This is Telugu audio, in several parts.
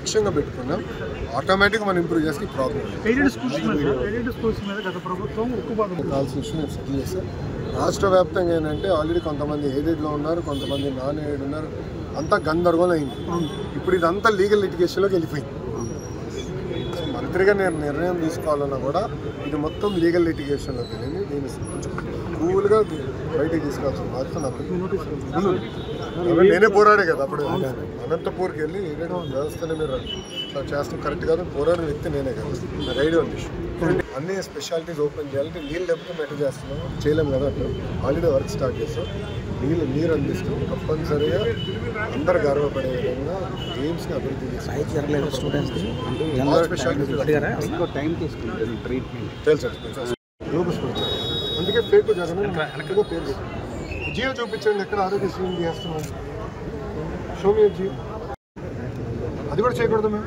లక్ష్యంగా పెట్టుకున్నాం ఆటోమేటిక్గా మనం ఇంప్రూవ్ చేస్తే ప్రాబ్లం ఎయిడెడ్ స్కూల్స్ మీద ఎయిడెడ్ స్కూల్స్ మీద గత ప్రభుత్వం ఉక్కుపాదం కావాల్సిన విషయం నేను సెటిల్ చేశాను రాష్ట్ర వ్యాప్తంగా ఏంటంటే ఆల్రెడీ కొంతమంది ఎయిడెడ్లో ఉన్నారు కొంతమంది నాన్ ఎయిడెడ్ ఉన్నారు అంతా గందరగోళం అయింది ఇప్పుడు ఇదంతా లీగల్ లిటిగేషన్లోకి వెళ్ళిపోయింది సో మంత్రిగా నేను నిర్ణయం తీసుకోవాలన్నా కూడా ఇది మొత్తం లీగల్ లిటిగేషన్లోకి వెళ్ళింది నేను కొంచెం కూల్గా బయటికి తీసుకురావాల్సిన బాధ్యత నాకు ఉంది. అవి నేనే పోరాడే కదా అప్పుడు అనంతపూర్కి వెళ్ళి ఏదైనా వ్యవస్థని మీరు ఇట్లా చేస్తాం కరెక్ట్ కాదు పోరాడిన వ్యక్తి నేనే కదా నాకు ఐడియా ఉంది అన్ని స్పెషాలిటీస్ ఓపెన్ చేయాలంటే నీళ్ళు లేకపోతే మెట్ట చేస్తున్నాం చేయలేము కదా అట్లా ఆల్రెడీ వర్క్ స్టార్ట్ చేస్తాం నీళ్ళు నీరు అందిస్తూ తప్పనిసరిగా అందరు గర్వపడే విధంగా గేమ్స్ని అభివృద్ధి చేస్తాం స్పెషాలిటీస్ ఇంకో టైం తీసుకుంటుంది ట్రీట్మెంట్ తెలుసు గ్లోబల్ స్పోర్ట్స్ అందుకే ఫేక్ జగన్ ఎక్కువ పేరు పెట్టారు. జియో చూపించండి ఎక్కడ ఆరోగ్యశ్రీ ఉంది చేస్తున్నాం షోమి జియో అది కూడా చేయకూడదు మేము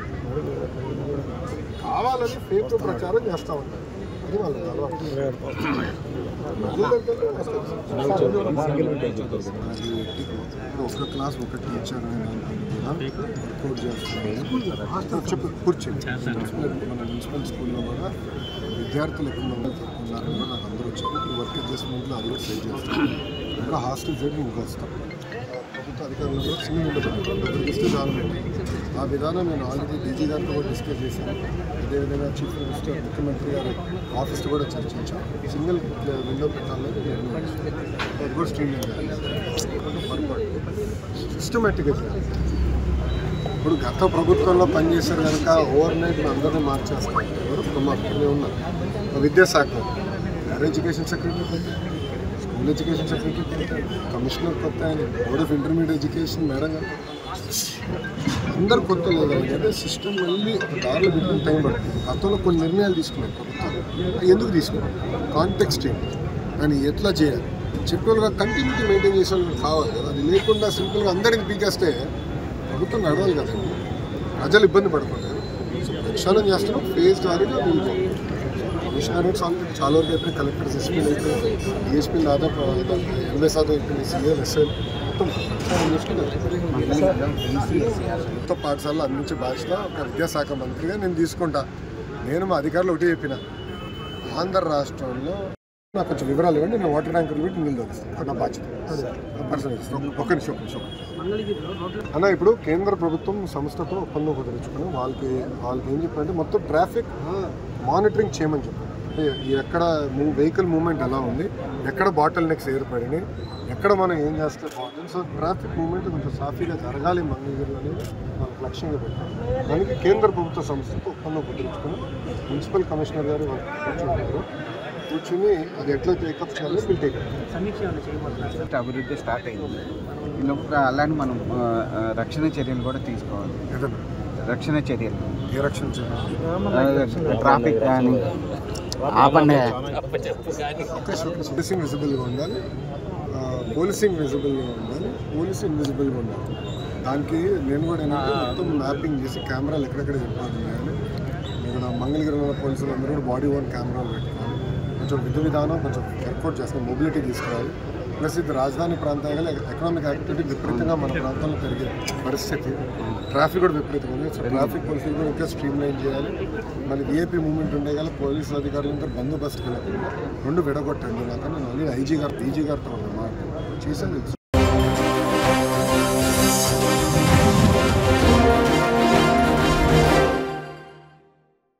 కావాలని ఫేక్ ప్రచారం చేస్తా ఉంటాం అది వాళ్ళ అలవాటు ప్రజల దగ్గర వస్తుంది. ఇప్పుడు ఒక్క క్లాస్ ఒక టీచర్ రిపోర్ట్ చేస్తున్నాం చెప్పు కూర్చోండి మన మున్సిపల్ స్కూల్లో కూడా విద్యార్థులు ఎక్కువ మంది ఉన్నారు కూడా నాకు అందరూ వచ్చారు ఇప్పుడు వర్క్ అడ్జస్ట్మెంట్లో అది కూడా సేవ్ చేస్తాం ఇంకా హాస్టల్ సైడ్ ఇంకా వస్తాం ప్రభుత్వ అధికారులు కూడా సింగిల్ ఉండదు ఇస్తే చాలు ఆ విధానం నేను ఆల్రెడీ డీజీ గారితో కూడా డిస్కస్ చేశాను అదేవిధంగా చీఫ్ మినిస్టర్ ముఖ్యమంత్రి గారి ఆఫీస్తో కూడా చర్చించాం సింగిల్ విండో పెట్టాలని నిర్ణయం తీసుకున్నాం. అది కూడా స్ట్రీమ్ సిస్టమేటిక్గా చేయాలి ఇప్పుడు గత ప్రభుత్వంలో పనిచేశారు కనుక ఓవర్ నైట్ అందరినీ మార్చేస్తారు ఎవరు ప్రమాదమే ఉన్నారు విద్యాశాఖ హైయర్ ఎడ్యుకేషన్ సెక్రటరీ కొత్త స్కూల్ ఎడ్యుకేషన్ సెక్రటరీ కొత్త కమిషనర్ కొత్త ఆయన board of intermediate education madam గారు అందరు కొత్త లేదు అంటే సిస్టమ్ మళ్ళీ ఒక దారిలో పెట్టిన టైం పడుతుంది గతంలో కొన్ని నిర్ణయాలు తీసుకున్నాం ప్రభుత్వాలు అవి ఎందుకు తీసుకున్నాం కాంటెక్స్ట్ ఏంటి దాన్ని ఎట్లా చేయాలి సింపుల్గా కంటిన్యూటీ మెయింటైన్ చేసే వాళ్ళు కావాలి కదా అది లేకుండా సింపుల్గా అందరికి పీకేస్తే ప్రభుత్వం నడవాలి కదండి ప్రజలు ఇబ్బంది పడుతుంటారు సో ప్రక్షాళన చేస్తున్నాం ఫేజ్ వారీగా వీళ్ళు కమిషనరేట్స్ ఆల్రెడీ చాలా వరకు అయిపోయి కలెక్టర్స్ ఎస్పీలు అయిపోయి డిఎస్పీ దాదాపు ఎనభై శాతం అయిపోయింది సీఎల్ ఎస్ఎల్ మొత్తం ప్రక్షాళన చేసుకున్నారు ప్రభుత్వ పాఠశాలలో అందించే బాధ్యత ఒక విద్యాశాఖ మంత్రిగా నేను తీసుకుంటా నేను మా అధికారులు ఒకటి చెప్పిన ఆంధ్ర రాష్ట్రంలో నాకు కొంచెం వివరాలు ఇవ్వండి నేను వాటర్ ట్యాంకర్లు పెట్టి నీళ్ళు తగ్గిస్తాను నా బాధ్యత పర్సనల్ ఒక నిమిషం ఒక నిమిషం అన్న ఇప్పుడు కేంద్ర ప్రభుత్వం సంస్థతో ఒప్పందం కుదిరించుకుని వాళ్ళకి వాళ్ళకి ఏం చెప్పారంటే మొత్తం ట్రాఫిక్ మానిటరింగ్ చేయమని చెప్పారు అంటే ఎక్కడ వెహికల్ మూవ్మెంట్ ఎలా ఉంది ఎక్కడ బాటిల్ నెక్స్ ఏర్పడినాయి ఎక్కడ మనం ఏం చేస్తే బాగుంటుంది సో ట్రాఫిక్ మూవ్మెంట్ కొంచెం సాఫీగా జరగాలి మంగళగిరిలో అనేది వాళ్ళకి లక్ష్యంగా పెట్టారు దానికి కేంద్ర ప్రభుత్వ సంస్థతో ఒప్పందం కుదిరించుకుని మున్సిపల్ కమిషనర్ గారు వాళ్ళు కూర్చుంటారు కూర్చుని అది ఎట్లా టేకప్ చేయాలో వీళ్ళు టేకప్ సమీక్ష ఏమైనా చేయబోతున్నారు అభివృద్ధి స్టార్ట్ అయింది ఈలోపు అలానే మనం ఆ, ఆ, రక్షణ చర్యలు కూడా తీసుకోవాలి ఏదన్నా రక్షణ చర్యలు ఏ రక్షణ చేయాలి ఆ, ట్రాఫిక్ కానీ ఆపండి పోలీసింగ్ విజిబుల్గా ఉండాలి ఆ, పోలీసింగ్ విజిబుల్గా ఉండాలి పోలీస్ ఇన్విజిబుల్గా ఉండాలి దానికి నేను కూడా ఏంటంటే మొత్తం మ్యాపింగ్ చేసి కెమెరాలు ఎక్కడెక్కడ చెప్పాలి ఇక్కడ మంగళగిరిలో ఉన్న పోలీసులు అందరూ కూడా బాడీ ఓన్ కెమెరాలు పెట్టుకోవాలి కొంచెం విధి విధానం కొంచెం వర్కౌట్ చేస్తాం మొబిలిటీ తీసుకురావాలి ప్లస్ ఇది రాజధాని ప్రాంతాలు ఎకనామిక్ యాక్టివిటీ విపరీతంగా మన ప్రాంతంలో పెరిగే పరిస్థితి ట్రాఫిక్ కూడా విపరీతంగా ఉంది సో ట్రాఫిక్ పోలీసులు కూడా ఇంకా స్ట్రీమ్ లైన్ చేయాలి మళ్ళీ విఐపీ మూవ్మెంట్ ఉండే గల పోలీసు అధికారులందరూ బందోబస్తుకి వెళ్ళకుండా రెండు విడగొట్టండి నాకు నేను మళ్ళీ ఐజీ గారు డీజీ గారితో మాట చేసేది